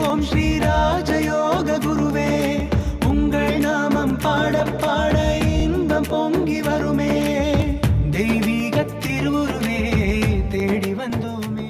ஓம் ஸ்ரீ ராஜயோக குருவே உங்கள் நாமம் பாட பாட இன்பம் பொங்கி வருமே தெய்வீக திருவுருவே தேடி வந்தோமே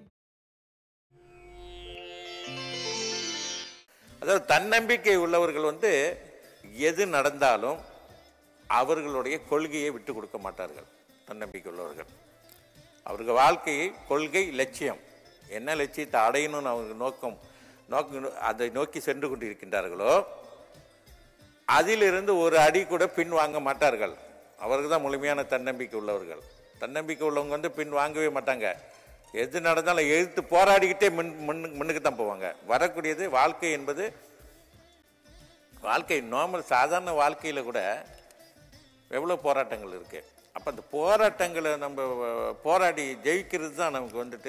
அதாவது தன்னம்பிக்கை உள்ளவர்கள் வந்து எது நடந்தாலும் அவர்களுடைய கொள்கையை விட்டு கொடுக்க மாட்டார்கள் தன்னம்பிக்கை உள்ளவர்கள் அவர்கள் வாழ்க்கையை கொள்கை லட்சியம் என்ன லட்சியத்தை அடையணும்னு அவங்க நோக்கம் நோக்க அதை நோக்கி சென்று கொண்டிருக்கின்றார்களோ அதிலிருந்து ஒரு அடி கூட பின் வாங்க மாட்டார்கள் அவர்கள் தான் முழுமையான தன்னம்பிக்கை உள்ளவர்கள் தன்னம்பிக்கை உள்ளவங்க வந்து பின் வாங்கவே மாட்டாங்க எது நடந்தாலும் எதிர்த்து போராடிக்கிட்டே முன் முன்னு முன்னுக்கு தான் போவாங்க வரக்கூடியது வாழ்க்கை என்பது வாழ்க்கை நார்மல் சாதாரண வாழ்க்கையில் கூட எவ்வளோ போராட்டங்கள் இருக்கு அப்போ அந்த போராட்டங்களை நம்ம போராடி ஜெயிக்கிறது தான் நமக்கு வந்துட்டு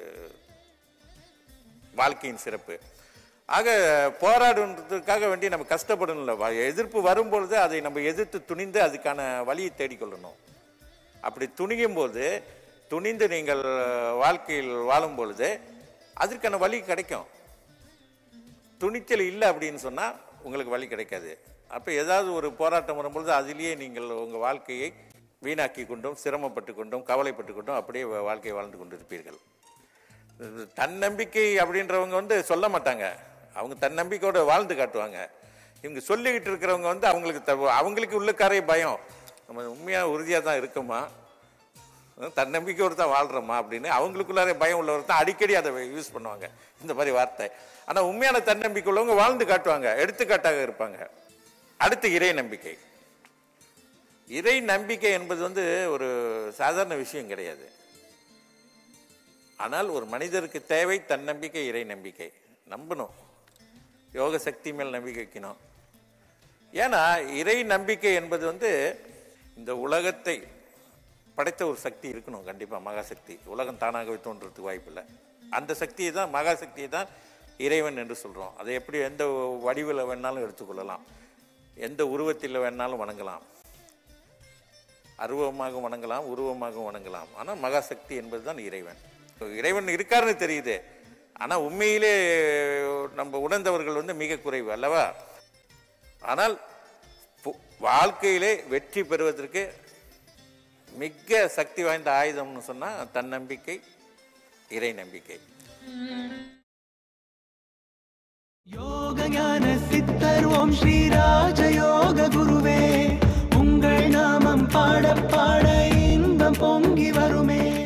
வாழ்க்கையின் சிறப்பு ஆக போராடுன்றதுக்காக வேண்டி நம்ம கஷ்டப்படணும்ல வ- எதிர்ப்பு வரும்பொழுது அதை நம்ம எதிர்த்து துணிந்து அதுக்கான வழியை தேடிக்கொள்ளணும் அப்படி துணியும் போது துணிந்து நீங்கள் வாழ்க்கையில் வாழும் பொழுது அதற்கான வழி கிடைக்கும் துணிச்சல் இல்லை அப்படின்னு சொன்னால் உங்களுக்கு வழி கிடைக்காது அப்போ ஏதாவது ஒரு போராட்டம் வரும்பொழுது அதிலேயே நீங்கள் உங்கள் வாழ்க்கையை வீணாக்கி கொண்டும் சிரமப்பட்டு கொண்டும் கவலைப்பட்டு கொண்டும் அப்படியே வா- வாழ்க்கையை வாழ்ந்து கொண்டிருப்பீர்கள் இது தன்னம்பிக்கை அப்படின்றவங்க வந்து சொல்ல மாட்டாங்க அவங்க தன்னம்பிக்கையோட வாழ்ந்து காட்டுவாங்க இவங்க சொல்லிக்கிட்டு இருக்கிறவங்க வந்து அவங்களுக்கு த- அவங்களுக்கு உள்ளக்காரே பயம் நம்ம உண்மையாக உறுதியாக தான் இருக்கோமா தன்னம்பிக்கையோடு தான் வாழ்கிறோமா அப்படின்னு அவங்களுக்குள்ளாரே பயம் உள்ளவர் தான் அடிக்கடி அதை யூஸ் பண்ணுவாங்க இந்த மாதிரி வார்த்தை ஆனால் உண்மையான தன்னம்பிக்கை உள்ளவங்க வாழ்ந்து காட்டுவாங்க எடுத்துக்காட்டாக இருப்பாங்க அடுத்து இறை நம்பிக்கை இறை நம்பிக்கை என்பது வந்து ஒரு சாதாரண விஷயம் கிடையாது ஆனால் ஒரு மனிதருக்கு தேவை தன்னம்பிக்கை இறை நம்பிக்கை நம்பணும் யோக சக்தி மேல் நம்பிக்கை வைக்கணும் ஏன்னா இறை நம்பிக்கை என்பது வந்து இந்த உலகத்தை படைத்த ஒரு சக்தி இருக்கணும் கண்டிப்பாக மகாசக்தி உலகம் தானாகவே தோன்றதுக்கு வாய்ப்பில்லை அந்த சக்தியை தான் மகாசக்தியை தான் இறைவன் என்று சொல்கிறோம் அதை எப்படி எந்த வடிவில் வேணாலும் எடுத்துக்கொள்ளலாம் எந்த உருவத்தில் வேணாலும் வணங்கலாம் அருவமாக வணங்கலாம் உருவமாக வணங்கலாம் ஆனால் மகாசக்தி என்பது தான் இறைவன் இப்ப இறைவன் இருக்காருன்னு தெரியுது ஆனால் உண்மையிலே நம்ம உணர்ந்தவர்கள் வந்து மிக குறைவு அல்லவா ஆனால் பு- வாழ்க்கையிலே வெற்றி பெறுவதற்கு மிக சக்தி வாய்ந்த ஆயுதம்னு சொன்னால் தன்னம்பிக்கை இறை நம்பிக்கை யோக ஞான சித்தர் ஓம் ஸ்ரீ ராஜயோக குருவே உங்கள் நாமம் பாட பாட இன்பம் பொங்கி வருமே